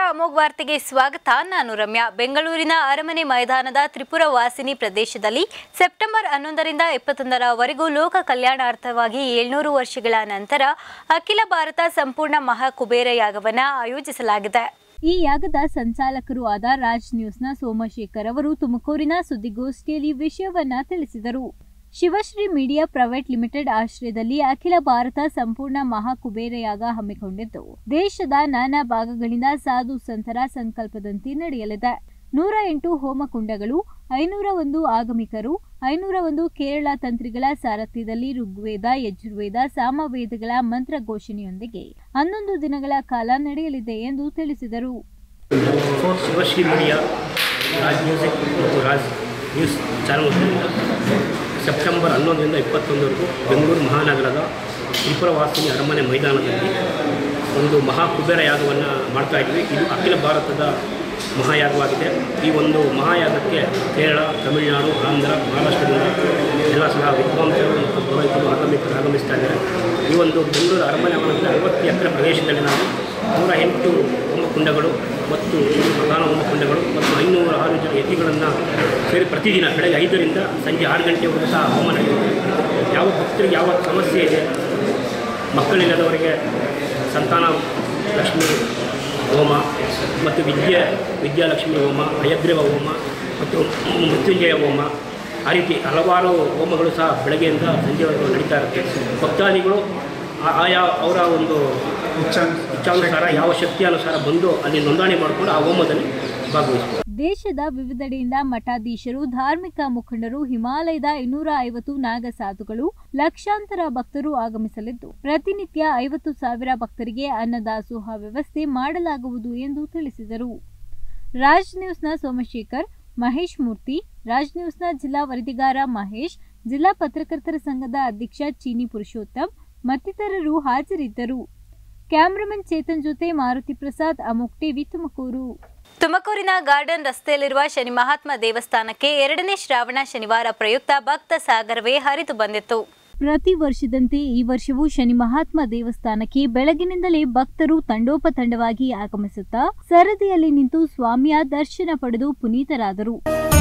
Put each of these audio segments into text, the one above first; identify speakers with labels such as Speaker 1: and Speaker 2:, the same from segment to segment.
Speaker 1: ಅಮೋಘ್ ವಾರ್ತೆಗೆ ಸ್ವಾಗತ ನಾನು ರಮ್ಯಾ ಬೆಂಗಳೂರಿನ ಅರಮನೆ ಮೈದಾನದ ತ್ರಿಪುರ ವಾಸಿನಿ ಪ್ರದೇಶದಲ್ಲಿ ಸೆಪ್ಟೆಂಬರ್ ಹನ್ನೊಂದರಿಂದ ಇಪ್ಪತ್ತೊಂದರವರೆಗೂ ಲೋಕ ಕಲ್ಯಾಣಾರ್ಥವಾಗಿ ಏಳ್ನೂರು ವರ್ಷಗಳ ನಂತರ ಅಖಿಲ ಭಾರತ ಸಂಪೂರ್ಣ ಮಹಾಕುಬೇರ ಯಾಗವನ್ನು ಆಯೋಜಿಸಲಾಗಿದೆ ಈ ಯಾಗದ ಸಂಚಾಲಕರು ಆದ ರಾಜ್ ನ್ಯೂಸ್ನ ಸೋಮಶೇಖರ್ ಅವರು ತುಮಕೂರಿನ ಸುದ್ದಿಗೋಷ್ಠಿಯಲ್ಲಿ ವಿಷಯವನ್ನ ತಿಳಿಸಿದರು ಶಿವಶ್ರೀ ಮೀಡಿಯಾ ಪ್ರೈವೇಟ್ ಲಿಮಿಟೆಡ್ ಆಶ್ರಯದಲ್ಲಿ ಅಖಿಲ ಭಾರತ ಸಂಪೂರ್ಣ ಮಹಾಕುಬೇರ ಯಾಗ ಹಮ್ಮಿಕೊಂಡಿದ್ದು ದೇಶದ ನಾನಾ ಭಾಗಗಳಿಂದ ಸಾಧು ಸಂತರ ಸಂಕಲ್ಪದಂತೆ ನಡೆಯಲಿದೆ ನೂರ ಎಂಟು ಹೋಮಕುಂಡಗಳು ಐನೂರ ಒಂದು ಆಗಮಿಕರು ಐನೂರ ಒಂದು ಕೇರಳ ತಂತ್ರಿಗಳ ಸಾರಥ್ಯದಲ್ಲಿ ಋಗ್ವೇದ ಯಜುರ್ವೇದ ಸಾಮವೇದಗಳ ಮಂತ್ರ ಘೋಷಣೆಯೊಂದಿಗೆ ಹನ್ನೊಂದು ದಿನಗಳ ಕಾಲ ನಡೆಯಲಿದೆ ಎಂದು ತಿಳಿಸಿದರು
Speaker 2: ಶಿವಶ್ರೀ ಮೀಡಿಯಾ ರಾಜ್ ಮ್ಯೂಸಿಕ್ ಮತ್ತು ರಾಜ್ ನ್ಯೂಸ್ ಚಾನಲ್ ವತಿಯಿಂದ ಸೆಪ್ಟೆಂಬರ್ ಹನ್ನೊಂದರಿಂದ ಇಪ್ಪತ್ತೊಂದವರೆಗೂ ಬೆಂಗಳೂರು ಮಹಾನಗರದ ತ್ರಿಪುರವಾಸಿನಿ ಅರಮನೆ ಮೈದಾನದಲ್ಲಿ ಒಂದು ಮಹಾ ಕುಬೇರ ಯಾಗವನ್ನು ಮಾಡ್ತಾ ಇದ್ವಿ ಇದು ಅಖಿಲ ಭಾರತದ ಮಹಾಯಾಗವಾಗಿದೆ ಈ ಒಂದು ಮಹಾಯಾಗಕ್ಕೆ ಕೇರಳ ತಮಿಳುನಾಡು ಆಂಧ್ರ ಮಹಾರಾಷ್ಟ್ರದಿಂದ ಎಲ್ಲ ಸಹ ವಿದ್ವಾಂಸರು ಮತ್ತು ಪುರೋಹಿತರು ಆಗಮಿಕರು ಆಗಮಿಸ್ತಾ ಇದ್ದಾರೆ ಈ ಒಂದು ಬೆಂಗಳೂರು ಅರಮನೆ ಆವರಣದಲ್ಲಿ ಐವತ್ತು ಎಕರೆ ಪ್ರದೇಶದಲ್ಲಿ ನಾವು ನೂರ ಎಂಟು ಹೋಮಕುಂಡಗಳು ಮತ್ತು ಪ್ರಧಾನ ಹೋಮಕುಂಡಗಳು ಮತ್ತು ಐನೂರ ಆರು ಜನ ಯತಿಗಳನ್ನು ಸೇರಿ ಪ್ರತಿದಿನ ಬೆಳಗ್ಗೆ ಐದರಿಂದ ಸಂಜೆ ಆರು ಗಂಟೆವರೆಗೂ ಸಹ ಹೋಮ ನಡೆಯುತ್ತೆ ಯಾವ ಭಕ್ತರಿಗೆ ಯಾವ ಸಮಸ್ಯೆ ಇದೆ ಮಕ್ಕಳಿಲ್ಲದವರಿಗೆ ಸಂತಾನ ಲಕ್ಷ್ಮಿ ಹೋಮ ಮತ್ತು ವಿದ್ಯೆ ವಿದ್ಯಾಲಕ್ಷ್ಮಿ ಹೋಮ ಹಯಗ್ರೀವ ಹೋಮ ಮತ್ತು ಮೃತ್ಯುಂಜಯ ಹೋಮ ಆ ರೀತಿ ಹಲವಾರು ಹೋಮಗಳು ಸಹ ಬೆಳಗ್ಗೆಯಿಂದ ಸಂಜೆವರೆಗೂ ನಡೀತಾ ಇರುತ್ತೆ ಭಕ್ತಾದಿಗಳು ಆ- ಆಯಾ ಅವರ ಒಂದು ಇಚ್ಛಾನುಸಾರ ಯಾವ ಶಕ್ತಿಯಾನುಸಾರ ಬಂದು ಅಲ್ಲಿ ನೋಂದಣಿ ಮಾಡಿಕೊಂಡು ಆ ಹೋಮದಲ್ಲಿ ಭಾಗವಹಿಸ್ತಾರೆ
Speaker 1: ದೇಶದ ವಿವಿಧೆಡೆಯಿಂದ ಮಠಾಧೀಶರು ಧಾರ್ಮಿಕ ಮುಖಂಡರು ಹಿಮಾಲಯದ ಇನ್ನೂರ ಐವತ್ತು ನಾಗಸಾಧುಗಳು ಲಕ್ಷಾಂತರ ಭಕ್ತರು ಆಗಮಿಸಲಿದ್ದು ಪ್ರತಿನಿತ್ಯ ಐವತ್ತು ಸಾವಿರ ಭಕ್ತರಿಗೆ ಅನ್ನದಾಸೋಹ ವ್ಯವಸ್ಥೆ ಮಾಡಲಾಗುವುದು ಎಂದು ತಿಳಿಸಿದರು ರಾಜ್ ನ್ಯೂಸ್ನ ಸೋಮಶೇಖರ್ ಮಹೇಶ್ ಮೂರ್ತಿ ರಾಜ್ ನ್ಯೂಸ್ನ ಜಿಲ್ಲಾ ವರದಿಗಾರ ಮಹೇಶ್ ಜಿಲ್ಲಾ ಪತ್ರಕರ್ತರ ಸಂಘದ ಅಧ್ಯಕ್ಷ ಚೀನಿ ಪುರುಷೋತ್ತಮ್ ಮತ್ತಿತರರು ಹಾಜರಿದ್ದರು ಕ್ಯಾಮ್ರಾಮನ್ ಚೇತನ್ ಜೊತೆ ಮಾರುತಿ ಪ್ರಸಾದ್ ಅಮೋಕ್ ಟಿವಿ ತುಮಕೂರು ತುಮಕೂರಿನ ಗಾರ್ಡನ್ ರಸ್ತೆಯಲ್ಲಿರುವ ಶನಿ ಮಹಾತ್ಮ ದೇವಸ್ಥಾನಕ್ಕೆ ಎರಡನೇ ಶ್ರಾವಣ ಶನಿವಾರ ಪ್ರಯುಕ್ತ ಭಕ್ತ ಸಾಗರವೇ ಹರಿದು ಬಂದಿತ್ತು ಪ್ರತಿ ವರ್ಷದಂತೆ ಈ ವರ್ಷವೂ ಶನಿ ಮಹಾತ್ಮ ದೇವಸ್ಥಾನಕ್ಕೆ ಬೆಳಗಿನಿಂದಲೇ ಭಕ್ತರು ತಂಡೋಪತಂಡವಾಗಿ ಆಗಮಿಸುತ್ತಾ ಸರದಿಯಲ್ಲಿ ನಿಂತು ಸ್ವಾಮಿಯ ದರ್ಶನ ಪಡೆದು ಪುನೀತರಾದರು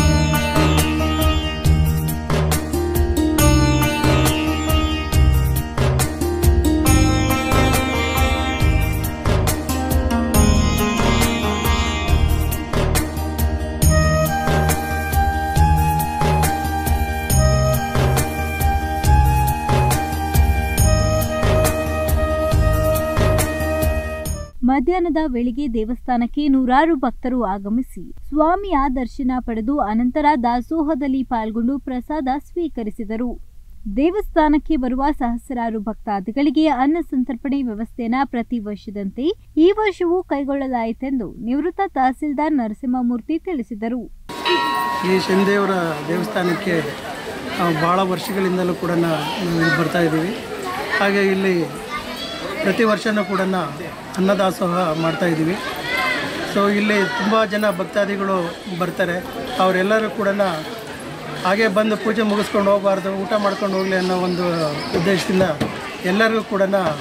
Speaker 1: ಮಧ್ಯಾಹ್ನದ ವೇಳೆಗೆ ದೇವಸ್ಥಾನಕ್ಕೆ ನೂರಾರು ಭಕ್ತರು ಆಗಮಿಸಿ ಸ್ವಾಮಿಯ ದರ್ಶನ ಪಡೆದು ಅನಂತರ ದಾಸೋಹದಲ್ಲಿ ಪಾಲ್ಗೊಂಡು ಪ್ರಸಾದ ಸ್ವೀಕರಿಸಿದರು ದೇವಸ್ಥಾನಕ್ಕೆ ಬರುವ ಸಹಸ್ರಾರು ಭಕ್ತಾದಿಗಳಿಗೆ ಅನ್ನ ಸಂತರ್ಪಣೆ ವ್ಯವಸ್ಥೆಯನ್ನ ಪ್ರತಿ ವರ್ಷದಂತೆ ಈ ವರ್ಷವೂ ಕೈಗೊಳ್ಳಲಾಯಿತೆಂದು ನಿವೃತ್ತ ತಹಸೀಲ್ದಾರ್ ನರಸಿಂಹಮೂರ್ತಿ ತಿಳಿಸಿದರು
Speaker 3: ಈ ಶನಿದೇವರ ದೇವಸ್ಥಾನಕ್ಕೆ ನಾವು ಭಾಳ ವರ್ಷಗಳಿಂದಲೂ ಕೂಡ ನಾವು ಇಲ್ಲಿ ಬರ್ತಾ ಇದ್ದೀವಿ ಹಾಗೆ ಇಲ್ಲಿ ಪ್ರತಿ ವರ್ಷವೂ ಕೂಡ ಅನ್ನದಾಸೋಹ ಮಾಡ್ತಾ ಇದ್ದೀವಿ ಸೊ ಇಲ್ಲಿ ತುಂಬ ಜನ ಭಕ್ತಾದಿಗಳು ಬರ್ತಾರೆ ಅವರೆಲ್ಲರೂ ಕೂಡ ಹಾಗೆ ಬಂದು ಪೂಜೆ ಮುಗಿಸ್ಕೊಂಡು ಹೋಗಬಾರ್ದು ಊಟ ಮಾಡ್ಕೊಂಡು ಹೋಗಲಿ ಅನ್ನೋ ಒಂದು ಉದ್ದೇಶದಿಂದ ಎಲ್ಲರಿಗೂ ಕೂಡ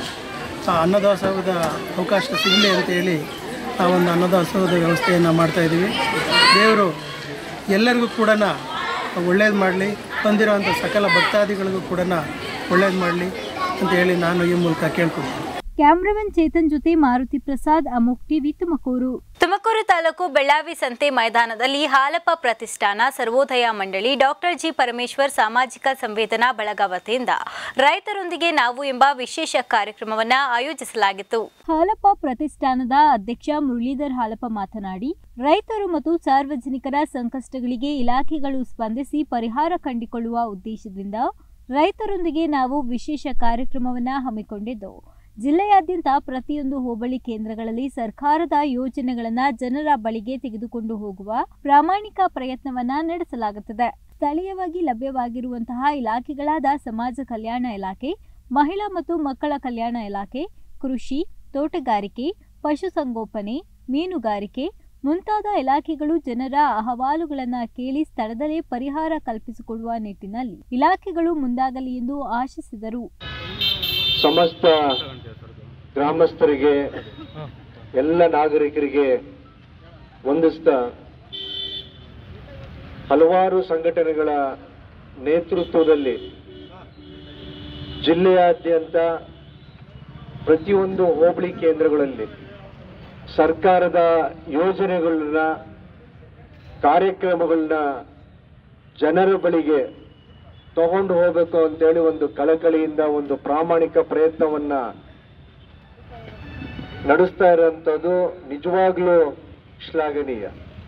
Speaker 3: ಅನ್ನದಾಸೋಹದ ಅವಕಾಶ ಸಿಗಲಿ ಅಂತ ಹೇಳಿ ಆ ಒಂದು ಅನ್ನದಾಸೋಹದ ವ್ಯವಸ್ಥೆಯನ್ನು ಮಾಡ್ತಾಯಿದ್ದೀವಿ ದೇವರು ಎಲ್ಲರಿಗೂ ಕೂಡ ಒಳ್ಳೇದು ಮಾಡಲಿ ಬಂದಿರೋವಂಥ ಸಕಲ ಭಕ್ತಾದಿಗಳಿಗೂ ಕೂಡ ಒಳ್ಳೇದು ಮಾಡಲಿ ಅಂತ ಹೇಳಿ ನಾನು ಈ ಮೂಲಕ ಕೇಳ್ಕೊಳ್ತೀನಿ
Speaker 1: ಕ್ಯಾಮ್ರಾಮನ್ ಚೇತನ್ ಜೊತೆ ಮಾರುತಿ ಪ್ರಸಾದ್ ಅಮೋಕ್ ಟಿವಿ ತುಮಕೂರು ತುಮಕೂರು ತಾಲೂಕು ಬೆಳ್ಳಾವಿ ಸಂತೆ ಮೈದಾನದಲ್ಲಿ ಹಾಲಪ್ಪ ಪ್ರತಿಷ್ಠಾನ ಸರ್ವೋದಯ ಮಂಡಳಿ ಡಾಕ್ಟರ್ ಜಿ ಪರಮೇಶ್ವರ್ ಸಾಮಾಜಿಕ ಸಂವೇದನಾ ಬಳಗ ವತಿಯಿಂದ ರೈತರೊಂದಿಗೆ ನಾವು ಎಂಬ ವಿಶೇಷ ಕಾರ್ಯಕ್ರಮವನ್ನ ಆಯೋಜಿಸಲಾಗಿತ್ತು ಹಾಲಪ್ಪ ಪ್ರತಿಷ್ಠಾನದ ಅಧ್ಯಕ್ಷ ಮುರಳೀಧರ್ ಹಾಲಪ್ಪ ಮಾತನಾಡಿ ರೈತರು ಮತ್ತು ಸಾರ್ವಜನಿಕರ ಸಂಕಷ್ಟಗಳಿಗೆ ಇಲಾಖೆಗಳು ಸ್ಪಂದಿಸಿ ಪರಿಹಾರ ಕಂಡುಕೊಳ್ಳುವ ಉದ್ದೇಶದಿಂದ ರೈತರೊಂದಿಗೆ ನಾವು ವಿಶೇಷ ಕಾರ್ಯಕ್ರಮವನ್ನ ಹಮ್ಮಿಕೊಂಡಿದ್ದು ಜಿಲ್ಲೆಯಾದ್ಯಂತ ಪ್ರತಿಯೊಂದು ಹೋಬಳಿ ಕೇಂದ್ರಗಳಲ್ಲಿ ಸರ್ಕಾರದ ಯೋಜನೆಗಳನ್ನ ಜನರ ಬಳಿಗೆ ತೆಗೆದುಕೊಂಡು ಹೋಗುವ ಪ್ರಾಮಾಣಿಕ ಪ್ರಯತ್ನವನ್ನ ನಡೆಸಲಾಗುತ್ತದೆ ಸ್ಥಳೀಯವಾಗಿ ಲಭ್ಯವಾಗಿರುವಂತಹ ಇಲಾಖೆಗಳಾದ ಸಮಾಜ ಕಲ್ಯಾಣ ಇಲಾಖೆ ಮಹಿಳಾ ಮತ್ತು ಮಕ್ಕಳ ಕಲ್ಯಾಣ ಇಲಾಖೆ ಕೃಷಿ ತೋಟಗಾರಿಕೆ ಪಶುಸಂಗೋಪನೆ ಮೀನುಗಾರಿಕೆ ಮುಂತಾದ ಇಲಾಖೆಗಳು ಜನರ ಅಹವಾಲುಗಳನ್ನು ಕೇಳಿ ಸ್ಥಳದಲ್ಲೇ ಪರಿಹಾರ ಕಲ್ಪಿಸಿಕೊಡುವ ನಿಟ್ಟಿನಲ್ಲಿ ಇಲಾಖೆಗಳು ಮುಂದಾಗಲಿ ಎಂದು ಆಶಿಸಿದರು
Speaker 4: ಸಮಸ್ತ ಗ್ರಾಮಸ್ಥರಿಗೆ ಎಲ್ಲ ನಾಗರಿಕರಿಗೆ ಹೊಂದಿಸ್ತಾ ಹಲವಾರು ಸಂಘಟನೆಗಳ ನೇತೃತ್ವದಲ್ಲಿ ಜಿಲ್ಲೆಯಾದ್ಯಂತ ಪ್ರತಿಯೊಂದು ಹೋಬಳಿ ಕೇಂದ್ರಗಳಲ್ಲಿ ಸರ್ಕಾರದ ಯೋಜನೆಗಳನ್ನ ಕಾರ್ಯಕ್ರಮಗಳನ್ನ ಜನರ ಬಳಿಗೆ ತಗೊಂಡು ಹೋಗಬೇಕು ಅಂತೇಳಿ ಒಂದು ಕಳಕಳಿಯಿಂದ ಒಂದು ಪ್ರಾಮಾಣಿಕ ಪ್ರಯತ್ನವನ್ನ ನಡೆಸ್ತಾ ಇರೋಂಥದ್ದು ನಿಜವಾಗ್ಲೂ ಶ್ಲಾಘನೀಯ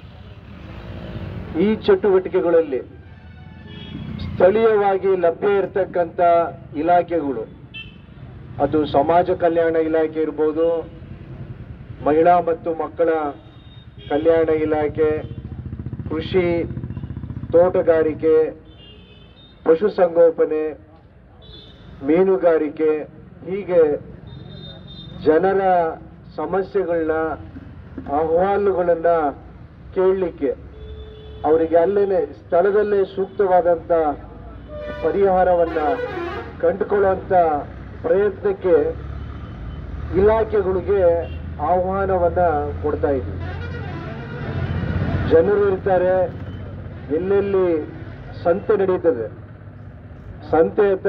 Speaker 4: ಈ ಚಟುವಟಿಕೆಗಳಲ್ಲಿ ಸ್ಥಳೀಯವಾಗಿ ಲಭ್ಯ ಇರತಕ್ಕಂಥ ಇಲಾಖೆಗಳು ಅದು ಸಮಾಜ ಕಲ್ಯಾಣ ಇಲಾಖೆ ಇರ್ಬೋದು ಮಹಿಳಾ ಮತ್ತು ಮಕ್ಕಳ ಕಲ್ಯಾಣ ಇಲಾಖೆ ಕೃಷಿ ತೋಟಗಾರಿಕೆ ಪಶುಸಂಗೋಪನೆ ಮೀನುಗಾರಿಕೆ ಹೀಗೆ ಜನರ ಸಮಸ್ಯೆಗಳನ್ನ ಅಹವಾಲುಗಳನ್ನ ಕೇಳಲಿಕ್ಕೆ ಅವರಿಗೆ ಅಲ್ಲೇನೆ ಸ್ಥಳದಲ್ಲೇ ಸೂಕ್ತವಾದಂಥ ಪರಿಹಾರವನ್ನ ಕಂಡುಕೊಳ್ಳುವಂಥ ಪ್ರಯತ್ನಕ್ಕೆ ಇಲಾಖೆಗಳಿಗೆ ಆಹ್ವಾನವನ್ನ ಕೊಡ್ತಾ ಇದ್ವಿ ಜನರು ಇರ್ತಾರೆ ಎಲ್ಲೆಲ್ಲಿ ಸಂತೆ ನಡೀತದೆ ಸಂತೆ ಹತ್ರ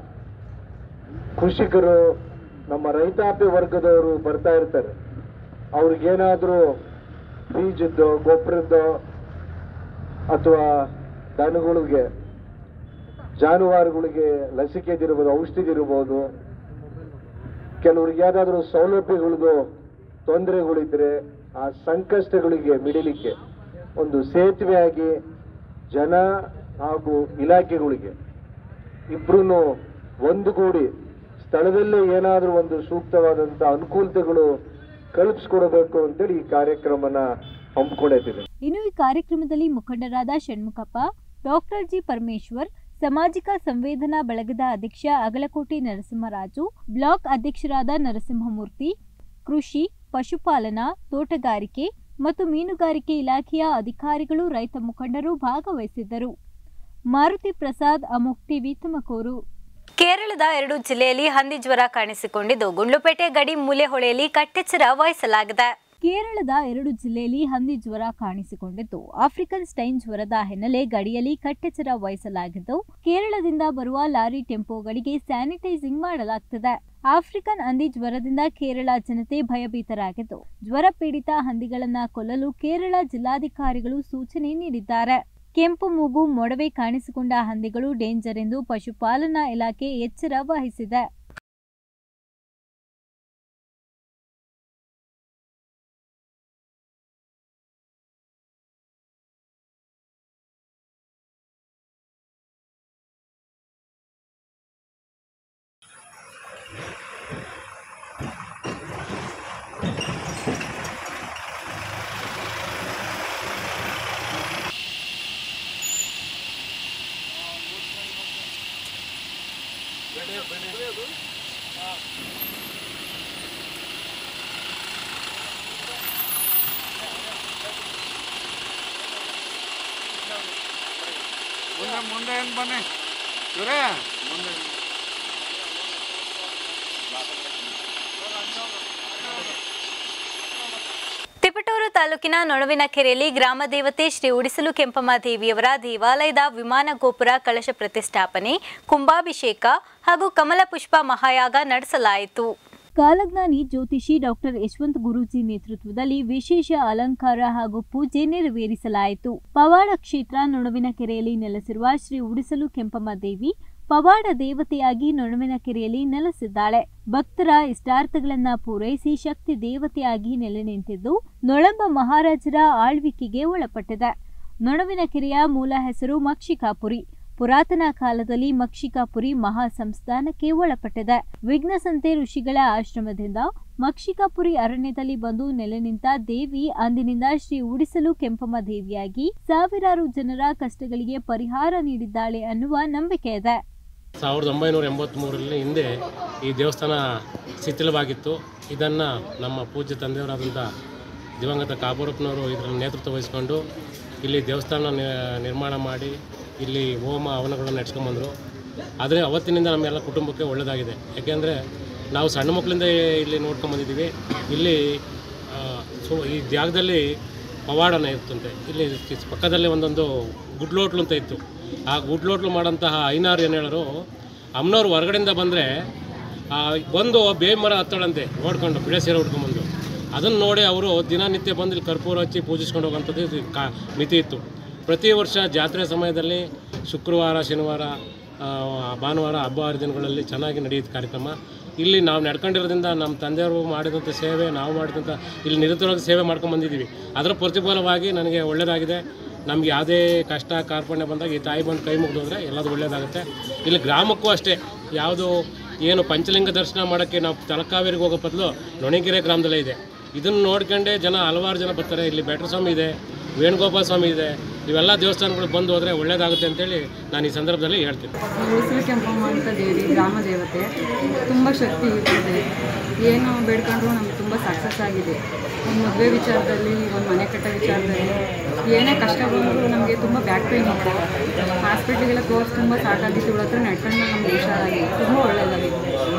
Speaker 4: ಕೃಷಿಕರು ನಮ್ಮ ರೈತಾಪಿ ವರ್ಗದವರು ಬರ್ತಾ ಇರ್ತಾರೆ ಅವ್ರಿಗೇನಾದ್ರೂ ಬೀಜದ್ದು ಗೊಬ್ಬರದ್ದು ಅಥವಾ ದನಗಳಿಗೆ ಜಾನುವಾರುಗಳಿಗೆ ಲಸಿಕೆದಿರ್ಬೋದು ಔಷಧಿದಿರ್ಬೋದು ಕೆಲವ್ರಿಗೆ ಯಾವ್ದಾದ್ರು ಸೌಲಭ್ಯಗಳದು ತೊಂದರೆಗಳಿದ್ರೆ ಆ ಸಂಕಷ್ಟಗಳಿಗೆ ಮಿಡಿಲಿಕ್ಕೆ ಒಂದು ಸೇತುವೆಯಾಗಿ ಜನ ಹಾಗೂ ಇಲಾಖೆಗಳಿಗೆ ಇಬ್ರು ಒಂದುಗೂಡಿ ಸ್ಥಳದಲ್ಲೇ ಏನಾದರೂ ಒಂದು ಸೂಕ್ತವಾದಂಥ ಅನುಕೂಲತೆಗಳು ಕಲ್ಪಿಸ್ಕೊಡ್ಬೇಕು ಅಂತೇಳಿ ಈ ಕಾರ್ಯಕ್ರಮನ ಹಮ್ಮಿಕೊಂಡಿದ್ದೀವಿ
Speaker 1: ಇನ್ನು ಈ ಕಾರ್ಯಕ್ರಮದಲ್ಲಿ ಮುಖಂಡರಾದ ಷಣ್ಮುಖಪ್ಪ ಡಾಕ್ಟರ್ ಜಿ ಪರಮೇಶ್ವರ್ ಸಾಮಾಜಿಕ ಸಂವೇದನಾ ಬಳಗದ ಅಧ್ಯಕ್ಷ ಅಗಲಕೋಟೆ ನರಸಿಂಹರಾಜು ಬ್ಲಾಕ್ ಅಧ್ಯಕ್ಷರಾದ ನರಸಿಂಹಮೂರ್ತಿ ಕೃಷಿ ಪಶುಪಾಲನಾ ತೋಟಗಾರಿಕೆ ಮತ್ತು ಮೀನುಗಾರಿಕೆ ಇಲಾಖೆಯ ಅಧಿಕಾರಿಗಳು ರೈತ ಮುಖಂಡರು ಭಾಗವಹಿಸಿದ್ದರು ಮಾರುತಿ ಪ್ರಸಾದ್ ಅಮೋಕ್ ಟಿವಿ ತುಮಕೂರು ಕೇರಳದ ಎರಡು ಜಿಲ್ಲೆಯಲ್ಲಿ ಹಂದಿ ಜ್ವರ ಕಾಣಿಸಿಕೊಂಡಿದ್ದು ಗುಂಡ್ಲುಪೇಟೆ ಗಡಿ ಮೂಲೆಹೊಳೆಯಲ್ಲಿ ಕಟ್ಟೆಚ್ಚರ ವಹಿಸಲಾಗಿದೆ ಕೇರಳದ ಎರಡು ಜಿಲ್ಲೆಯಲ್ಲಿ ಹಂದಿ ಜ್ವರ ಕಾಣಿಸಿಕೊಂಡಿದ್ದು ಆಫ್ರಿಕನ್ ಸ್ಟೈನ್ ಜ್ವರದ ಹಿನ್ನೆಲೆ ಗಡಿಯಲ್ಲಿ ಕಟ್ಟೆಚ್ಚರ ವಹಿಸಲಾಗಿದ್ದು ಕೇರಳದಿಂದ ಬರುವ ಲಾರಿ ಟೆಂಪೋಗಳಿಗೆ ಸ್ಯಾನಿಟೈಸಿಂಗ್ ಮಾಡಲಾಗ್ತಿದೆ ಆಫ್ರಿಕನ್ ಹಂದಿ ಜ್ವರದಿಂದ ಕೇರಳ ಜನತೆ ಭಯಭೀತರಾಗಿದ್ದು ಜ್ವರ ಪೀಡಿತ ಹಂದಿಗಳನ್ನ ಕೊಲ್ಲಲು ಕೇರಳ ಜಿಲ್ಲಾಧಿಕಾರಿಗಳು ಸೂಚನೆ ನೀಡಿದ್ದಾರೆ ಕೆಂಪು ಮೂಗು ಮೊಡವೆ ಕಾಣಿಸಿಕೊಂಡ ಹಂದಿಗಳು ಡೇಂಜರ್ ಎಂದು ಪಶುಪಾಲನಾ ಇಲಾಖೆ ಎಚ್ಚರ ವಹಿಸಿದೆ
Speaker 5: ಮುಂದೆ ಮುಂದೆ ಏನು ಬನ್ನಿ ಇವರೇ ಮುಂದೆ
Speaker 1: ತಿಪಟೂರು ತಾಲೂಕಿನ ನೊಣವಿನ ಕೆರೆಯಲ್ಲಿ ಗ್ರಾಮ ದೇವತೆ ಶ್ರೀ ಉಡಿಸಲು ಕೆಂಪಮ್ಮ ದೇವಿಯವರ ದೇವಾಲಯದ ವಿಮಾನ ಗೋಪುರ ಕಳಶ ಪ್ರತಿಷ್ಠಾಪನೆ ಕುಂಭಾಭಿಷೇಕ ಹಾಗೂ ಕಮಲ ಪುಷ್ಪ ಮಹಾಯಾಗ ನಡೆಸಲಾಯಿತು ಕಾಲಜ್ಞಾನಿ ಜ್ಯೋತಿಷಿ ಡಾಕ್ಟರ್ ಯಶವಂತ್ ಗುರೂಜಿ ನೇತೃತ್ವದಲ್ಲಿ ವಿಶೇಷ ಅಲಂಕಾರ ಹಾಗೂ ಪೂಜೆ ನೆರವೇರಿಸಲಾಯಿತು ಪವಾಡ ಕ್ಷೇತ್ರ ನೊಣವಿನ ಕೆರೆಯಲ್ಲಿ ನೆಲೆಸಿರುವ ಶ್ರೀ ಉಡಿಸಲು ಕೆಂಪಮ್ಮ ದೇವಿ ಪವಾಡ ದೇವತೆಯಾಗಿ ನೊಣವಿನ ಕೆರೆಯಲ್ಲಿ ನೆಲೆಸಿದ್ದಾಳೆ ಭಕ್ತರ ಇಷ್ಟಾರ್ಥಗಳನ್ನ ಪೂರೈಸಿ ಶಕ್ತಿ ದೇವತೆಯಾಗಿ ನೆಲೆ ನಿಂತಿದ್ದು ನೊಳಂಬ ಮಹಾರಾಜರ ಆಳ್ವಿಕೆಗೆ ಒಳಪಟ್ಟಿದೆ ನೊಣವಿನ ಕೆರೆಯ ಮೂಲ ಹೆಸರು ಮಕ್ಷಿಕಾಪುರಿ ಪುರಾತನ ಕಾಲದಲ್ಲಿ ಮಕ್ಷಿಕಾಪುರಿ ಮಹಾ ಸಂಸ್ಥಾನಕ್ಕೆ ಒಳಪಟ್ಟಿದೆ ವಿಘ್ನಸಂತೆ ಋಷಿಗಳ ಆಶ್ರಮದಿಂದ ಮಕ್ಷಿಕಾಪುರಿ ಅರಣ್ಯದಲ್ಲಿ ಬಂದು ನೆಲೆ ನಿಂತ ದೇವಿ ಅಂದಿನಿಂದ ಶ್ರೀ ಉಡಿಸಲು ಕೆಂಪಮ್ಮ ದೇವಿಯಾಗಿ ಸಾವಿರಾರು ಜನರ ಕಷ್ಟಗಳಿಗೆ ಪರಿಹಾರ ನೀಡಿದ್ದಾಳೆ ಅನ್ನುವ ನಂಬಿಕೆ ಇದೆ
Speaker 6: ಸಾವಿರದ ಒಂಬೈನೂರ ಎಂಬತ್ತ್ಮೂರರಲ್ಲಿ ಹಿಂದೆ ಈ ದೇವಸ್ಥಾನ ಶಿಥಿಲವಾಗಿತ್ತು ಇದನ್ನು ನಮ್ಮ ಪೂಜ್ಯ ತಂದೆಯವರಾದಂಥ ದಿವಂಗತ ಕಾಬೂರಪ್ಪನವರು ಇದರ ನೇತೃತ್ವ ವಹಿಸ್ಕೊಂಡು ಇಲ್ಲಿ ದೇವಸ್ಥಾನ ನಿ- ನಿರ್ಮಾಣ ಮಾಡಿ ಇಲ್ಲಿ ಹೋಮ ಹವನಗಳನ್ನು ನಡೆಸ್ಕೊಂಬಂದರು ಆದರೆ ಅವತ್ತಿನಿಂದ ನಮ್ಮೆಲ್ಲ ಕುಟುಂಬಕ್ಕೆ ಒಳ್ಳೆಯದಾಗಿದೆ ಯಾಕೆಂದರೆ ನಾವು ಸಣ್ಣ ಮಕ್ಕಳಿಂದ ಇಲ್ಲಿ ನೋಡ್ಕೊಂಬಂದಿದ್ದೀವಿ ಇಲ್ಲಿ ಆ, ಸೊ ಈ ಜಾಗದಲ್ಲಿ ಪವಾಡನ ಇತ್ತಂತೆ ಇಲ್ಲಿ ಕಿಸ್- ಪಕ್ಕದಲ್ಲೇ ಒಂದೊಂದು ಗುಡ್ಲೋಟ್ಲು ಅಂತ ಇತ್ತು ಆ ಗುಡ್ಲೋಟ್ಲು ಮಾಡೋಂತಹ ಐನಾರು ಏನು ಹೇಳೋರು ಅಮ್ಮನವ್ರು ಹೊರಗಡೆಯಿಂದ ಬಂದರೆ ಬಂದು ಬೇವು ಮರ ಹತ್ತಳಂತೆ ನೋಡ್ಕೊಂಡು ಬಿಳೆ ಸೀರೆ ಉಟ್ಕೊಂಡ್ಬಂದು ಅದನ್ನು ನೋಡಿ ಅವರು ದಿನನಿತ್ಯ ಬಂದು ಇಲ್ಲಿ ಕರ್ಪೂರ ಹಚ್ಚಿ ಪೂಜಿಸ್ಕೊಂಡು ಹೋಗೋಂಥದ್ದು ಇದು ಕಾ ಮಿತಿ ಇತ್ತು ಪ್ರತಿ ವರ್ಷ ಜಾತ್ರೆ ಸಮಯದಲ್ಲಿ ಶುಕ್ರವಾರ ಶನಿವಾರ ಆ, ಭಾನುವಾರ ಹಬ್ಬ ಹರಿದಿನಗಳಲ್ಲಿ ಚೆನ್ನಾಗಿ ನಡೆಯುತ್ತೆ ಕಾರ್ಯಕ್ರಮ ಇಲ್ಲಿ ನಾವು ನಡ್ಕೊಂಡಿರೋದ್ರಿಂದ ನಮ್ಮ ತಂದೆಯವರು ಮಾಡಿದಂಥ ಸೇವೆ ನಾವು ಮಾಡಿದಂಥ ಇಲ್ಲಿ ನಿರಂತರವಾಗಿ ಸೇವೆ ಮಾಡ್ಕೊಂಡು ಬಂದಿದ್ದೀವಿ ಅದರ ಪ್ರತಿಫಲವಾಗಿ ನನಗೆ ಒಳ್ಳೆಯದಾಗಿದೆ ನಮ್ಗೆ ಯಾವುದೇ ಕಷ್ಟ ಕಾರ್ಪಣ್ಯ ಬಂದಾಗ ಈ ತಾಯಿ ಬಂದು ಕೈ ಮುಗಿದು ಹೋದರೆ ಎಲ್ಲದೂ ಒಳ್ಳೆಯದಾಗುತ್ತೆ ಇಲ್ಲಿ ಗ್ರಾಮಕ್ಕೂ ಅಷ್ಟೇ ಯಾವುದು ಏನು ಪಂಚಲಿಂಗ ದರ್ಶನ ಮಾಡೋಕ್ಕೆ ನಾವು ತಲಕಾವೇರಿಗೆ ಹೋಗೋ ಬದಲು ನೊಣಗೆರೆ ಗ್ರಾಮದಲ್ಲೇ ಇದೆ ಇದನ್ನು ನೋಡ್ಕೊಂಡೇ ಜನ ಹಲವಾರು ಜನ ಬರ್ತಾರೆ ಇಲ್ಲಿ ಬೆಟ್ರ ಸ್ವಾಮಿ ಇದೆ ವೇಣುಗೋಪಾಲ ಸ್ವಾಮಿ ಇದೆ ಇವೆಲ್ಲ ದೇವಸ್ಥಾನಗಳು ಬಂದು ಹೋದರೆ ಒಳ್ಳೆಯದಾಗುತ್ತೆ ಅಂತೇಳಿ ನಾನು ಈ ಸಂದರ್ಭದಲ್ಲಿ ಹೇಳ್ತೀನಿ
Speaker 7: ಉಸಿರು ಕೆಂಪಮ್ಮ ಅಂತ ದೇವಿ ಗ್ರಾಮ ದೇವತೆ ತುಂಬ ಶಕ್ತಿ ಇರ್ತದೆ ಏನು ಬೇಡ್ಕೊಂಡ್ರು ನಮ್ಗೆ ತುಂಬ ಸಕ್ಸಸ್ ಆಗಿದೆ ಒಂದು ಮದುವೆ ವಿಚಾರದಲ್ಲಿ ಒಂದು ಮನೆ ಕಟ್ಟೋ ವಿಚಾರದಲ್ಲಿ ಏನೇ ಕಷ್ಟ ಬಂದರೂ ನಮಗೆ ತುಂಬ ಬ್ಯಾಕ್ ಪೇನ್ ಇತ್ತು ಹಾಸ್ಪಿಟ್ಲಿಗೆಲ್ಲ ತೋರಿಸಿ ತುಂಬ ಸಾಕಾಗಿತ್ತು ಇವಳ ಹತ್ರ ನಡ್ಕೊಂಡು ನಮ್ಗೆ ಹುಷಾರಾಗಿದೆ ತುಂಬ ಒಳ್ಳೆಯದಾಗಿದೆ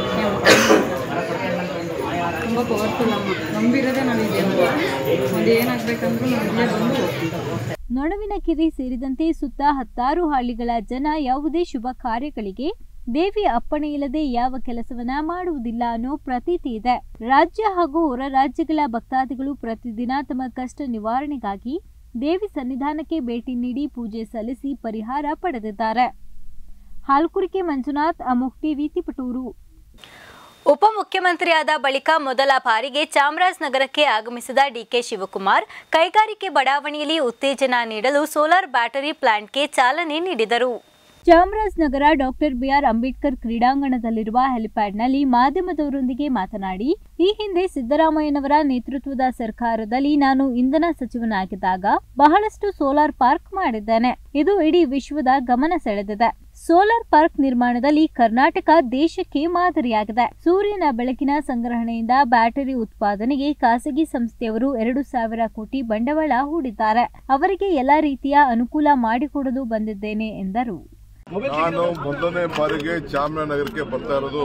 Speaker 7: ತುಂಬ ಪವರ್ಫುಲ್ ಅಮ್ಮ ನಂಬಿರೋದೇ ನಾವು ಈ ದೇವರು ಒಂದು ಏನಾಗಬೇಕಂದ್ರೂ ನಾವು ಇಲ್ಲೇ ಬಂದು ಹೋಗ್ತೀವಿ
Speaker 1: ನೊಣವಿನ ಕೆರೆ ಸೇರಿದಂತೆ ಸುತ್ತ ಹತ್ತಾರು ಹಳ್ಳಿಗಳ ಜನ ಯಾವುದೇ ಶುಭ ಕಾರ್ಯಗಳಿಗೆ ದೇವಿ ಅಪ್ಪಣೆ ಇಲ್ಲದೆ ಯಾವ ಕೆಲಸವನ್ನ ಮಾಡುವುದಿಲ್ಲ ಅನ್ನೋ ಪ್ರತೀತಿ ಇದೆ ರಾಜ್ಯ ಹಾಗೂ ಹೊರ ರಾಜ್ಯಗಳ ಭಕ್ತಾದಿಗಳು ಪ್ರತಿದಿನ ತಮ್ಮ ಕಷ್ಟ ನಿವಾರಣೆಗಾಗಿ ದೇವಿ ಸನ್ನಿಧಾನಕ್ಕೆ ಭೇಟಿ ನೀಡಿ ಪೂಜೆ ಸಲ್ಲಿಸಿ ಪರಿಹಾರ ಪಡೆದಿದ್ದಾರೆ ಹಾಲ್ಕುರಿಕೆ ಮಂಜುನಾಥ್ ಅಮುಕ್ ಟಿವಿ ತಿಪಟೂರು ಉಪಮುಖ್ಯಮಂತ್ರಿಯಾದ ಬಳಿಕ ಮೊದಲ ಬಾರಿಗೆ ಚಾಮರಾಜನಗರಕ್ಕೆ ಆಗಮಿಸಿದ ಡಿಕೆ ಶಿವಕುಮಾರ್ ಕೈಗಾರಿಕೆ ಬಡಾವಣೆಯಲ್ಲಿ ಉತ್ತೇಜನ ನೀಡಲು ಸೋಲಾರ್ ಬ್ಯಾಟರಿ ಪ್ಲಾಂಟ್ಗೆ ಚಾಲನೆ ನೀಡಿದರು ಚಾಮರಾಜನಗರ ಡಾಕ್ಟರ್ ಬಿಆರ್ ಅಂಬೇಡ್ಕರ್ ಕ್ರೀಡಾಂಗಣದಲ್ಲಿರುವ ಹೆಲಿಪ್ಯಾಡ್ನಲ್ಲಿ ಮಾಧ್ಯಮದವರೊಂದಿಗೆ ಮಾತನಾಡಿ ಈ ಹಿಂದೆ ಸಿದ್ದರಾಮಯ್ಯನವರ ನೇತೃತ್ವದ ಸರ್ಕಾರದಲ್ಲಿ ನಾನು ಇಂಧನ ಸಚಿವನಾಗಿದ್ದಾಗ ಬಹಳಷ್ಟು ಸೋಲಾರ್ ಪಾರ್ಕ್ ಮಾಡಿದ್ದೇನೆ ಇದು ಇಡೀ ವಿಶ್ವದ ಗಮನ ಸೆಳೆದಿದೆ ಸೋಲಾರ್ ಪಾರ್ಕ್ ನಿರ್ಮಾಣದಲ್ಲಿ ಕರ್ನಾಟಕ ದೇಶಕ್ಕೆ ಮಾದರಿಯಾಗಿದೆ ಸೂರ್ಯನ ಬೆಳಕಿನ ಸಂಗ್ರಹಣೆಯಿಂದ ಬ್ಯಾಟರಿ ಉತ್ಪಾದನೆಗೆ ಖಾಸಗಿ ಸಂಸ್ಥೆಯವರು ಎರಡು ಸಾವಿರ ಕೋಟಿ ಬಂಡವಾಳ ಹೂಡಿದ್ದಾರೆ ಅವರಿಗೆ ಎಲ್ಲಾ ರೀತಿಯ ಅನುಕೂಲ ಮಾಡಿಕೊಡಲು ಬಂದಿದ್ದೇನೆ ಎಂದರು
Speaker 8: ನಾನು ಮೊದಲನೇ ಬಾರಿಗೆ ಚಾಮರಾಜನಗರಕ್ಕೆ ಬರ್ತಾ ಇರೋದು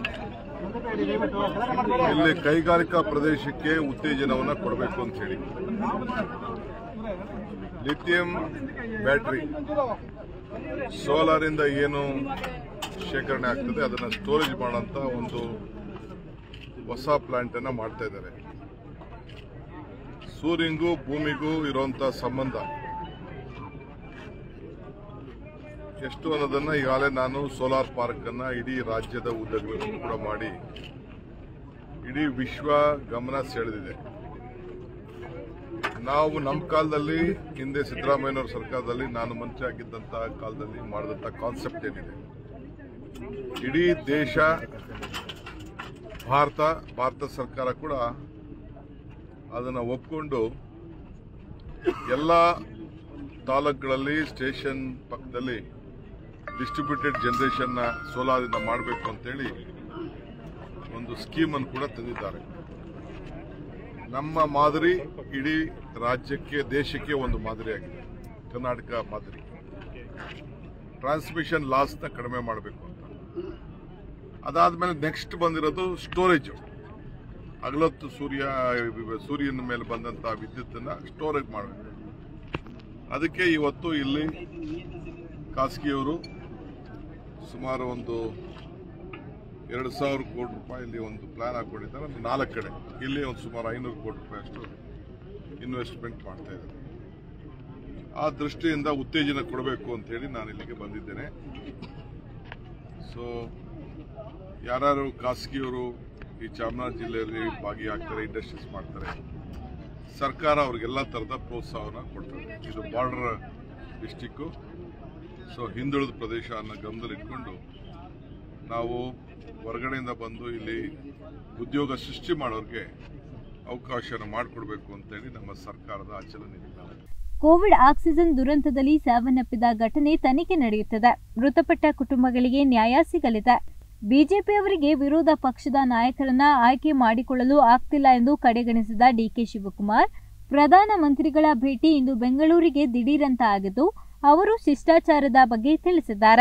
Speaker 8: ಇಲ್ಲಿ ಕೈಗಾರಿಕಾ ಪ್ರದೇಶಕ್ಕೆ ಉತ್ತೇಜನವನ್ನ ಕೊಡಬೇಕು ಅಂತ ಹೇಳಿ ಲಿಥಿಯಂ ಬ್ಯಾಟರಿ ಸೋಲಾರ್ ಇಂದ ಏನು ಶೇಖರಣೆ ಆಗ್ತದೆ ಅದನ್ನ ಸ್ಟೋರೇಜ್ ಮಾಡೋಂತ ಒಂದು ಹೊಸ ಪ್ಲಾಂಟ್ ಅನ್ನ ಮಾಡ್ತಾ ಇದ್ದಾರೆ ಸೂರ್ಯಂಗೂ ಭೂಮಿಗೂ ಇರುವಂತ ಸಂಬಂಧ ಎಷ್ಟು ಅನ್ನೋದನ್ನ ಈಗಾಗಲೇ ನಾನು ಸೋಲಾರ್ ಪಾರ್ಕ್ ಅನ್ನ ಇಡೀ ರಾಜ್ಯದ ಉದ್ದಗಲಕ್ಕೂ ಕೂಡ ಮಾಡಿ ಇಡೀ ವಿಶ್ವ ಗಮನ ಸೆಳೆದಿದೆ ನಾವು ನಮ್ಮ ಕಾಲದಲ್ಲಿ ಹಿಂದೆ ಸಿದ್ದರಾಮಯ್ಯನವರ ಸರ್ಕಾರದಲ್ಲಿ ನಾನು ಮಂತ್ರಿ ಆಗಿದ್ದಂತ ಕಾಲದಲ್ಲಿ ಮಾಡಿದಂತ ಕಾನ್ಸೆಪ್ಟ್ ಏನಿದೆ ಇಡೀ ದೇಶ ಭಾರತ ಭಾರತ ಸರ್ಕಾರ ಕೂಡ ಅದನ್ನು ಒಪ್ಕೊಂಡು ಎಲ್ಲ ತಾಲೂಕುಗಳಲ್ಲಿ ಸ್ಟೇಷನ್ ಪಕ್ಕದಲ್ಲಿ ಡಿಸ್ಟ್ರಿಬ್ಯೂಟೆಡ್ ಜನರೇಷನ್ನ ಸೋಲಾರಿಂದ ಮಾಡಬೇಕು ಅಂತೇಳಿ ಒಂದು ಸ್ಕೀಮನ್ನು ಕೂಡ ತಂದಿದ್ದಾರೆ ನಮ್ಮ ಮಾದರಿ ಇಡೀ ರಾಜ್ಯಕ್ಕೆ ದೇಶಕ್ಕೆ ಒಂದು ಮಾದರಿಯಾಗಿದೆ ಕರ್ನಾಟಕ ಮಾದರಿ ಟ್ರಾನ್ಸ್ಮಿಷನ್ ಲಾಸ್ನ ಕಡಿಮೆ ಮಾಡಬೇಕು ಅಂತ ಅದಾದ್ಮೇಲೆ ನೆಕ್ಸ್ಟ್ ಬಂದಿರೋದು ಸ್ಟೋರೇಜ್ ಹಗಲೊತ್ತು ಸೂರ್ಯ ಸೂರ್ಯನ ಮೇಲೆ ಬಂದಂತ ವಿದ್ಯುತ್ತನ್ನ ಸ್ಟೋರೇಜ್ ಮಾಡಬೇಕು ಅದಕ್ಕೆ ಇವತ್ತು ಇಲ್ಲಿ ಖಾಸಗಿಯವರು ಸುಮಾರು ಒಂದು ಎರಡು ಸಾವಿರ ಕೋಟಿ ರೂಪಾಯಿ ಒಂದು ಪ್ಲಾನ್ ಹಾಕೊಂಡಿದ್ದಾರೆ ಒಂದು ನಾಲ್ಕು ಕಡೆ ಇಲ್ಲಿ ಒಂದು ಸುಮಾರು ಐನೂರು ಕೋಟಿ ರೂಪಾಯಿ ಅಷ್ಟು ಇನ್ವೆಸ್ಟ್ಮೆಂಟ್ ಮಾಡ್ತಾ ಇದ್ದಾರೆ ಆ ದೃಷ್ಟಿಯಿಂದ ಉತ್ತೇಜನ ಕೊಡಬೇಕು ಅಂತ ಹೇಳಿ ನಾನು ಇಲ್ಲಿಗೆ ಬಂದಿದ್ದೇನೆ ಸೊ ಯಾರು ಖಾಸಗಿಯವರು ಈ ಚಾಮರಾಜ ಜಿಲ್ಲೆಯಲ್ಲಿ ಭಾಗಿಯಾಗ್ತಾರೆ ಇಂಡಸ್ಟ್ರೀಸ್ ಮಾಡ್ತಾರೆ ಸರ್ಕಾರ ಅವ್ರಿಗೆಲ್ಲ ಥರದ ಪ್ರೋತ್ಸಾಹನ ಕೊಡ್ತಾರೆ ಇದು ಬಾರ್ಡರ್ ಡಿಸ್ಟಿಕ್ಕು ಸೊ ಹಿಂದುಳಿದ ಪ್ರದೇಶ ಅನ್ನೋ ಗಮನದಲ್ಲಿಟ್ಕೊಂಡು ನಾವು ಹೊರಗಡೆಯಿಂದ ಬಂದು ಇಲ್ಲಿ ಉದ್ಯೋಗ ಸೃಷ್ಟಿ ಮಾಡೋರಿಗೆ ಅವಕಾಶನ ಮಾಡಿಕೊಡ್ಬೇಕು ಅಂತೇಳಿ ನಮ್ಮ ಸರ್ಕಾರದ ಅಚಲ ನಿಟ್ಟಿನಲ್ಲಿ
Speaker 1: ಕೋವಿಡ್ ಆಕ್ಸಿಜನ್ ದುರಂತದಲ್ಲಿ ಸಾವನ್ನಪ್ಪಿದ ಘಟನೆ ತನಿಖೆ ನಡೆಯುತ್ತದೆ ಮೃತಪಟ್ಟ ಕುಟುಂಬಗಳಿಗೆ ನ್ಯಾಯ ಸಿಗಲಿದೆ ಬಿಜೆಪಿಯವರಿಗೆ ವಿರೋಧ ಪಕ್ಷದ ನಾಯಕರನ್ನ ಆಯ್ಕೆ ಮಾಡಿಕೊಳ್ಳಲು ಆಗ್ತಿಲ್ಲ ಎಂದು ಕಡೆಗಣಿಸಿದ ಡಿಕೆ ಶಿವಕುಮಾರ್ ಪ್ರಧಾನಮಂತ್ರಿಗಳ ಭೇಟಿ ಇಂದು ಬೆಂಗಳೂರಿಗೆ ದಿಢೀರಂತ ಆಗಿದ್ದು ಅವರು ಶಿಷ್ಟಾಚಾರದ ಬಗ್ಗೆ ತಿಳಿಸಿದ್ದಾರೆ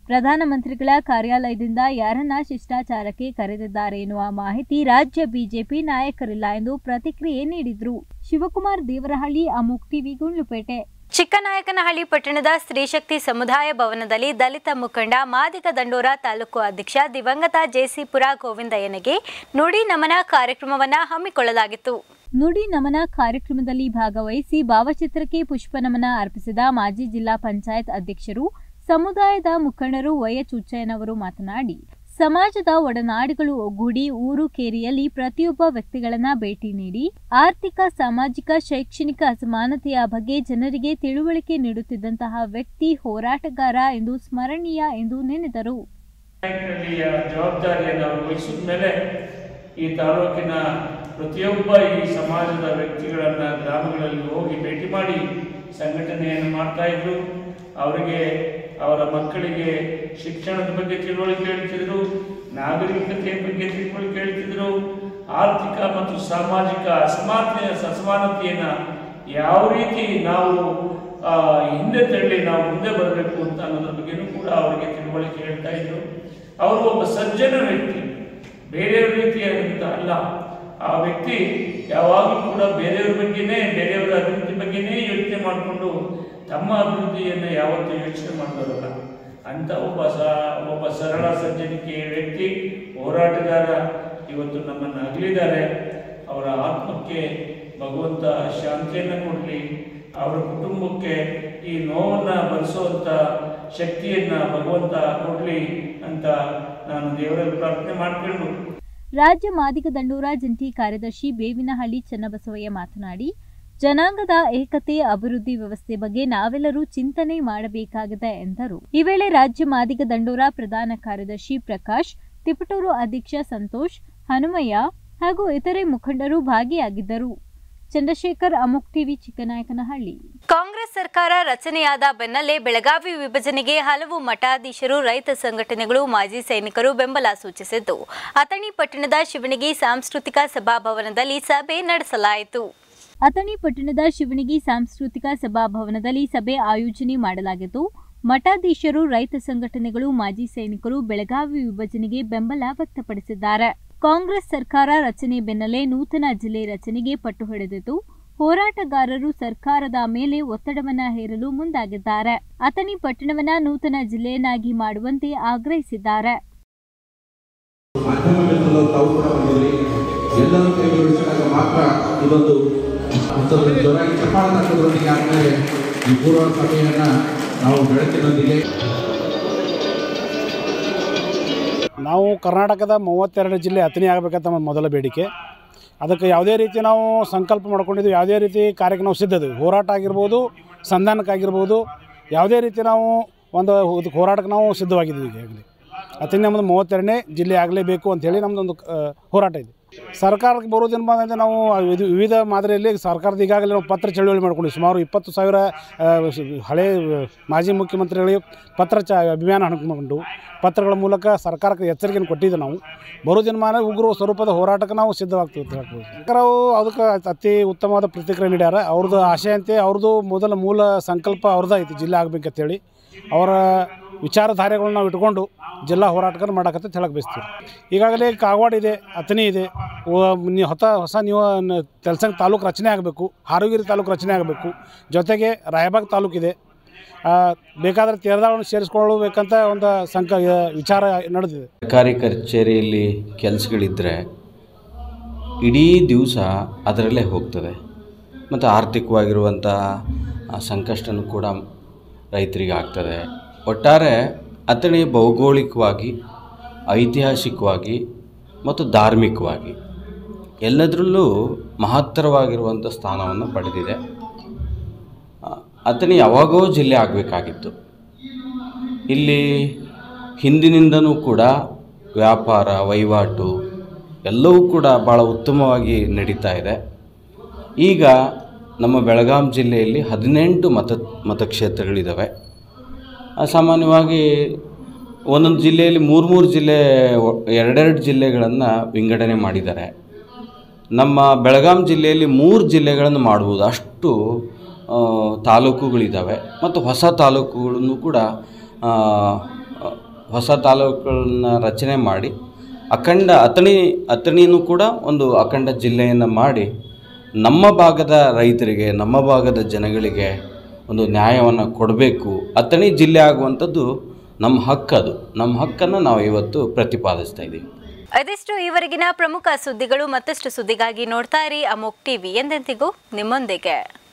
Speaker 1: ಪ್ರಧಾನಮಂತ್ರಿಗಳ ಕಾರ್ಯಾಲಯದಿಂದ ಯಾರನ್ನ ಶಿಷ್ಟಾಚಾರಕ್ಕೆ ಕರೆದಿದ್ದಾರೆ ಎನ್ನುವ ಮಾಹಿತಿ ರಾಜ್ಯ ಬಿಜೆಪಿ ನಾಯಕರಿಲ್ಲ ಎಂದು ಪ್ರತಿಕ್ರಿಯೆ ನೀಡಿದ್ರು ಶಿವಕುಮಾರ್ ದೇವರಹಳ್ಳಿ ಅಮುಕ್ ಟಿವಿ ಗುಂಡ್ಲುಪೇಟೆ ಚಿಕ್ಕನಾಯಕನಹಳ್ಳಿ ಪಟ್ಟಣದ ಸ್ತ್ರೀಶಕ್ತಿ ಸಮುದಾಯ ಭವನದಲ್ಲಿ ದಲಿತ ಮುಖಂಡ ಮಾದಿಗ ದಂಡೋರ ತಾಲೂಕು ಅಧ್ಯಕ್ಷ ದಿವಂಗತ ಜೆಸಿಪುರ ಗೋವಿಂದಯ್ಯನಿಗೆ ನುಡಿ ನಮನ ಕಾರ್ಯಕ್ರಮವನ್ನ ಹಮ್ಮಿಕೊಳ್ಳಲಾಗಿತ್ತು ನುಡಿ ನಮನ ಕಾರ್ಯಕ್ರಮದಲ್ಲಿ ಭಾಗವಹಿಸಿ ಭಾವಚಿತ್ರಕ್ಕೆ ಪುಷ್ಪನಮನ ಅರ್ಪಿಸಿದ ಮಾಜಿ ಜಿಲ್ಲಾ ಪಂಚಾಯತ್ ಅಧ್ಯಕ್ಷರು ಸಮುದಾಯದ ಮುಖಂಡರು ವಯ ಚುಚ್ಚಯ್ಯನವರು ಮಾತನಾಡಿ ಸಮಾಜದ ಒಡನಾಡಿಗಳು ಒಗ್ಗೂಡಿ ಊರು ಕೇರಿಯಲ್ಲಿ ಪ್ರತಿಯೊಬ್ಬ ವ್ಯಕ್ತಿಗಳನ್ನ ಭೇಟಿ ನೀಡಿ ಆರ್ಥಿಕ ಸಾಮಾಜಿಕ ಶೈಕ್ಷಣಿಕ ಅಸಮಾನತೆಯ ಬಗ್ಗೆ ಜನರಿಗೆ ತಿಳುವಳಿಕೆ ನೀಡುತ್ತಿದ್ದಂತಹ ವ್ಯಕ್ತಿ ಹೋರಾಟಗಾರ ಎಂದು ಸ್ಮರಣೀಯ ಎಂದು ನೆನೆದರು
Speaker 9: ನಾಯಕನಹಳ್ಳಿಯ ಜವಾಬ್ದಾರಿಯನ್ನು ಅವರು ವಹಿಸಿದ ಮೇಲೆ ಈ ತಾಲೂಕಿನ ಪ್ರತಿಯೊಬ್ಬ ಈ ಸಮಾಜದ ವ್ಯಕ್ತಿಗಳನ್ನು ಗ್ರಾಮಗಳಲ್ಲಿ ಹೋಗಿ ಭೇಟಿ ಮಾಡಿ ಸಂಘಟನೆಯನ್ನು ಮಾಡ್ತಾ ಇದ್ರು ಅವರಿಗೆ ಅವರ ಮಕ್ಕಳಿಗೆ ಶಿಕ್ಷಣದ ಬಗ್ಗೆ ತಿಳುವಳಿಕೆ ಹೇಳ್ತಿದ್ರು ನಾಗರಿಕತೆಯ ಬಗ್ಗೆ ತಿಳುವಳಿಕೆ ಹೇಳ್ತಿದ್ರು ಆರ್ಥಿಕ ಮತ್ತು ಸಾಮಾಜಿಕ ಅಸಮಾನತೆ ಅಸಮಾನತೆಯನ್ನು ಯಾವ ರೀತಿ ನಾವು ಆ, ಹಿಂದೆ ತಳ್ಳಿ ನಾವು ಮುಂದೆ ಬರಬೇಕು ಅಂತ ಅನ್ನೋದ್ರ ಬಗ್ಗೆನೂ ಕೂಡ ಅವರಿಗೆ ತಿಳುವಳಿಕೆ ಹೇಳ್ತಾ ಇದ್ರು ಅವರು ಒಬ್ಬ ಸಜ್ಜನ ವ್ಯಕ್ತಿ ಬೇರೆಯವ್ರ ರೀತಿಯಾದಂತ ಅಲ್ಲ ಆ ವ್ಯಕ್ತಿ ಯಾವಾಗಲೂ ಕೂಡ ಬೇರೆಯವ್ರ ಬಗ್ಗೆನೇ ಬೇರೆಯವರ ಅಭಿವೃದ್ಧಿ ಬಗ್ಗೆನೇ ಯೋಚನೆ ಮಾಡಿಕೊಂಡು ತಮ್ಮ ಅಭಿವೃದ್ಧಿಯನ್ನು ಯಾವತ್ತೂ ಯೋಚನೆ ಮಾಡೋದಲ್ಲ ಅಂತ ಒಬ್ಬ ಸ ಒಬ್ಬ ಸರಳ ಸಜ್ಜನಿಕೆಯ ವ್ಯಕ್ತಿ ಹೋರಾಟಗಾರ ಇವತ್ತು ನಮ್ಮನ್ನು ಅಗಲಿದ್ದಾರೆ ಅವರ ಆತ್ಮಕ್ಕೆ ಭಗವಂತ ಶಾಂತಿಯನ್ನು ಕೊಡಲಿ ಅವರ ಕುಟುಂಬಕ್ಕೆ ಈ ನೋವನ್ನು ಭರಿಸುವಂಥ ಶಕ್ತಿಯನ್ನು ಭಗವಂತ ಕೊಡಲಿ ಅಂತ ನಾನು ದೇವರಲ್ಲಿ ಪ್ರಾರ್ಥನೆ ಮಾಡ್ಕೊಂಡು
Speaker 1: ರಾಜ್ಯ ಮಾದಿಗ ದಂಡೂರ ಜಂಟಿ ಕಾರ್ಯದರ್ಶಿ ಬೇವಿನಹಳ್ಳಿ ಚನ್ನಬಸವಯ್ಯ ಮಾತನಾಡಿ ಜನಾಂಗದ ಏಕತೆ ಅಭಿವೃದ್ಧಿ ವ್ಯವಸ್ಥೆ ಬಗ್ಗೆ ನಾವೆಲ್ಲರೂ ಚಿಂತನೆ ಮಾಡಬೇಕಾಗಿದೆ ಎಂದರು ಈ ವೇಳೆ ರಾಜ್ಯ ಮಾದಿಗ ದಂಡೂರ ಪ್ರಧಾನ ಕಾರ್ಯದರ್ಶಿ ಪ್ರಕಾಶ್ ತಿಪಟೂರು ಅಧ್ಯಕ್ಷ ಸಂತೋಷ್ ಹನುಮಯ್ಯ ಹಾಗೂ ಇತರೆ ಮುಖಂಡರು ಭಾಗಿಯಾಗಿದ್ದರು ಚಂದ್ರಶೇಖರ್ ಅಮುಕ್ ಟಿವಿ ಚಿಕ್ಕನಾಯಕನಹಳ್ಳಿ ಕಾಂಗ್ರೆಸ್ ಸರ್ಕಾರ ರಚನೆಯಾದ ಬೆನ್ನಲ್ಲೇ ಬೆಳಗಾವಿ ವಿಭಜನೆಗೆ ಹಲವು ಮಠಾಧೀಶರು ರೈತ ಸಂಘಟನೆಗಳು ಮಾಜಿ ಸೈನಿಕರು ಬೆಂಬಲ ಸೂಚಿಸಿದ್ದು ಅಥಣಿ ಪಟ್ಟಣದ ಶಿವಣಗಿ ಸಾಂಸ್ಕೃತಿಕ ಸಭಾಭವನದಲ್ಲಿ ಸಭೆ ನಡೆಸಲಾಯಿತು ಅಥಣಿ ಪಟ್ಟಣದ ಶಿವಣಗಿ ಸಾಂಸ್ಕೃತಿಕ ಸಭಾಭವನದಲ್ಲಿ ಸಭೆ ಆಯೋಜನೆ ಮಾಡಲಾಗಿದ್ದು ಮಠಾಧೀಶರು ರೈತ ಸಂಘಟನೆಗಳು ಮಾಜಿ ಸೈನಿಕರು ಬೆಳಗಾವಿ ವಿಭಜನೆಗೆ ಬೆಂಬಲ ವ್ಯಕ್ತಪಡಿಸಿದ್ದಾರೆ ಕಾಂಗ್ರೆಸ್ ಸರ್ಕಾರ ರಚನೆ ಬೆನ್ನಲ್ಲೇ ನೂತನ ಜಿಲ್ಲೆ ರಚನೆಗೆ ಪಟ್ಟು ಹಿಡಿದಿದ್ದು ಹೋರಾಟಗಾರರು ಸರ್ಕಾರದ ಮೇಲೆ ಒತ್ತಡವನ್ನ ಹೇರಲು ಮುಂದಾಗಿದ್ದಾರೆ ಅಥಣಿ ಪಟ್ಟಣವನ್ನ ನೂತನ ಜಿಲ್ಲೆಯನ್ನಾಗಿ ಮಾಡುವಂತೆ ಆಗ್ರಹಿಸಿದ್ದಾರೆ
Speaker 10: ಮಾಧ್ಯಮಗಳು ತಾವು ಕೂಡ ಬಂದಿರಿ ಎಲ್ಲರೂ ಕೈ ಜೋಡಿಸಿದಾಗ ಮಾತ್ರ ಇದೊಂದು ಮತ್ತೊಂದು ಜೋರಾಗಿ ಚಪ್ಪಾಳ ತಟ್ಟೋದ್ರೊಂದಿಗೆ ಆದಮೇಲೆ ಈ ಪೂರ್ವ ಸಭೆಯನ್ನು ನಾವು ಬೆಳಕಿನೊಂದಿಗೆ
Speaker 11: ನಾವು ಕರ್ನಾಟಕದ ಮೂವತ್ತೆರಡು ಜಿಲ್ಲೆ ಅಥಣಿ ಆಗಬೇಕಂತ ನಮ್ಮ ಮೊದಲ ಬೇಡಿಕೆ ಅದಕ್ಕೆ ಯಾವುದೇ ರೀತಿ ನಾವು ಸಂಕಲ್ಪ ಮಾಡ್ಕೊಂಡಿದ್ವಿ ಯಾವುದೇ ರೀತಿ ಕಾರ್ಯಕ್ಕೆ ನಾವು ಸಿದ್ಧದ್ವಿ ಹೋರಾಟ ಆಗಿರ್ಬೋದು ಸಂಧಾನಕ್ಕಾಗಿರ್ಬೋದು ಯಾವುದೇ ರೀತಿ ನಾವು ಒಂದು ಇದು ಹೋರಾಟಕ್ಕೆ ನಾವು ಸಿದ್ಧವಾಗಿದ್ವಿ ಈಗಾಗಲೇ ಅಥಣಿ ನಮ್ಮದು ಮೂವತ್ತೆರಡನೇ ಜಿಲ್ಲೆ ಆಗಲೇಬೇಕು ಅಂಥೇಳಿ ನಮ್ಮದೊಂದು ಆ, ಹೋರಾಟ ಇದೆ ಸರ್ಕಾರಕ್ಕೆ ಬರೋದೇನು ಬಂದಂತೆ ನಾವು ಇದು ವಿವಿಧ ಮಾದರಿಯಲ್ಲಿ ಸರ್ಕಾರದ ಈಗಾಗಲೇ ನಾವು ಪತ್ರ ಚಳುವಳಿ ಮಾಡ್ಕೊಂಡಿವಿ ಸುಮಾರು ಇಪ್ಪತ್ತು ಸಾವಿರ ಆ, ಸ- ಹಳೆ ಆ, ಮಾಜಿ ಮುಖ್ಯಮಂತ್ರಿಗಳಿಗೆ ಪತ್ರ ಚ ಅಭಿಯಾನ ಹಮ್ಮಿಕೊಂಡು ಪತ್ರಗಳ ಮೂಲಕ ಸರ್ಕಾರಕ್ಕೆ ಎಚ್ಚರಿಕೆಯನ್ನು ಕೊಟ್ಟಿದ್ದು ನಾವು ಬರೋ ದಿನಮಾನ ಉಗ್ರ ಸ್ವರೂಪದ ಹೋರಾಟಕ್ಕೆ ನಾವು ಸಿದ್ಧವಾಗ್ತೀವಿ ಅಂತ ಹೇಳ್ಬೋದು ಸರ್ಕಾರವು ಅದಕ್ಕೆ ಅತಿ ಉತ್ತಮವಾದ ಪ್ರತಿಕ್ರಿಯೆ ನೀಡ್ಯಾರ ಅವ್ರದ್ದು ಆಶೆಯಂತೆ ಅವ್ರದ್ದು ಮೊದಲ ಮೂಲ ಸಂಕಲ್ಪ ಅವ್ರದ್ದು ಐತಿ ಜಿಲ್ಲೆ ಆಗ್ಬೇಕಂತೇಳಿ ಅವರ ವಿಚಾರಧಾರೆಗಳನ್ನ ನಾವು ಇಟ್ಕೊಂಡು ಜಿಲ್ಲಾ ಹೋರಾಟಗಾರ ಮಾಡಕತ್ತ ಹೇಳಕ್ಕೆ ಬಯಸ್ತೀವಿ ಈಗಾಗಲೇ ಕಾಗವಾಡ ಇದೆ ಅಥಣಿ ಇದೆ ವ- ನಿ- ಹೊಸ ಹೊಸ ನೀವು ತೆಲಸಂಗ ತಾಲೂಕು ರಚನೆ ಆಗಬೇಕು ಹಾರುಗಿರಿ ತಾಲೂಕು ರಚನೆ ಆಗಬೇಕು ಜೊತೆಗೆ ರಾಯಬಾಗ್ ತಾಲೂಕಿದೆ ಆ, ಬೇಕಾದರೆ ತೇರದಾಳನ್ನು ಸೇರಿಸ್ಕೊಳ್ಬೇಕಂತ ಒಂದು ಸಂಕ ವಿಚಾರ ನಡೆದಿದೆ
Speaker 12: ಸರ್ಕಾರಿ ಕಚೇರಿಯಲ್ಲಿ ಕೆಲಸಗಳಿದ್ದರೆ ಇಡೀ ದಿವಸ ಅದರಲ್ಲೇ ಹೋಗ್ತದೆ ಮತ್ತು ಆರ್ಥಿಕವಾಗಿರುವಂಥ ಆ ಸಂಕಷ್ಟನೂ ಕೂಡ ರೈತರಿಗೆ ಆಗ್ತದೆ ಒಟ್ಟಾರೆ ಅಥಣಿ ಭೌಗೋಳಿಕವಾಗಿ ಐತಿಹಾಸಿಕವಾಗಿ ಮತ್ತು ಧಾರ್ಮಿಕವಾಗಿ ಎಲ್ಲದರಲ್ಲೂ ಮಹತ್ತರವಾಗಿರುವಂಥ ಸ್ಥಾನವನ್ನು ಪಡೆದಿದೆ ಆ, ಅಥಣಿ ಯಾವಾಗೋ ಜಿಲ್ಲೆ ಆಗಬೇಕಾಗಿತ್ತು ಇಲ್ಲಿ ಹಿಂದಿನಿಂದನೂ ಕೂಡ ವ್ಯಾಪಾರ ವಹಿವಾಟು ಎಲ್ಲವೂ ಕೂಡ ಭಾಳ ಉತ್ತಮವಾಗಿ ನಡೀತಾ ಇದೆ ಈಗ ನಮ್ಮ ಬೆಳಗಾಂ ಜಿಲ್ಲೆಯಲ್ಲಿ ಹದಿನೆಂಟು ಮತ ಮತಕ್ಷೇತ್ರಗಳಿದ್ದಾವೆ ಆ, ಸಾಮಾನ್ಯವಾಗಿ ಒಂದೊಂದು ಜಿಲ್ಲೆಯಲ್ಲಿ ಮೂರು ಮೂರು ಜಿಲ್ಲೆ ಒ- ಎರಡೆರಡು ಜಿಲ್ಲೆಗಳನ್ನು ವಿಂಗಡಣೆ ಮಾಡಿದ್ದಾರೆ ನಮ್ಮ ಬೆಳಗಾಂ ಜಿಲ್ಲೆಯಲ್ಲಿ ಮೂರು ಜಿಲ್ಲೆಗಳನ್ನು ಮಾಡ್ಬೋದು ಅಷ್ಟು ಆ, ತಾಲೂಕುಗಳಿದ್ದಾವೆ ಮತ್ತು ಹೊಸ ತಾಲೂಕುಗಳನ್ನು ಕೂಡ ಆ, ಹೊಸ ತಾಲೂಕುಗಳನ್ನ ರಚನೆ ಮಾಡಿ ಅಖಂಡ ಅಥಣಿ ಅಥಣಿನೂ ಕೂಡ ಒಂದು ಅಖಂಡ ಜಿಲ್ಲೆಯನ್ನು ಮಾಡಿ ನಮ್ಮ ಭಾಗದ ರೈತರಿಗೆ ನಮ್ಮ ಭಾಗದ ಜನಗಳಿಗೆ ಒಂದು ನ್ಯಾಯವನ್ನು ಕೊಡಬೇಕು ಅಥಣಿ ಜಿಲ್ಲೆ ಆಗುವಂಥದ್ದು ನಮ್ಮ ಹಕ್ಕದು ನಮ್ಮ ಹಕ್ಕನ್ನು ನಾವು ಇವತ್ತು ಪ್ರತಿಪಾದಿಸ್ತಾ ಇದ್ದೀವಿ
Speaker 1: ಅದಿಷ್ಟು ಈವರೆಗಿನ ಪ್ರಮುಖ ಸುದ್ದಿಗಳು ಮತ್ತಷ್ಟು ಸುದ್ದಿಗಾಗಿ ನೋಡ್ತಾ ಇರಿ ಅಮೋಕ್ ಟಿವಿ ಎಂದೆಂದಿಗೂ ನಿಮ್ಮೊಂದಿಗೆ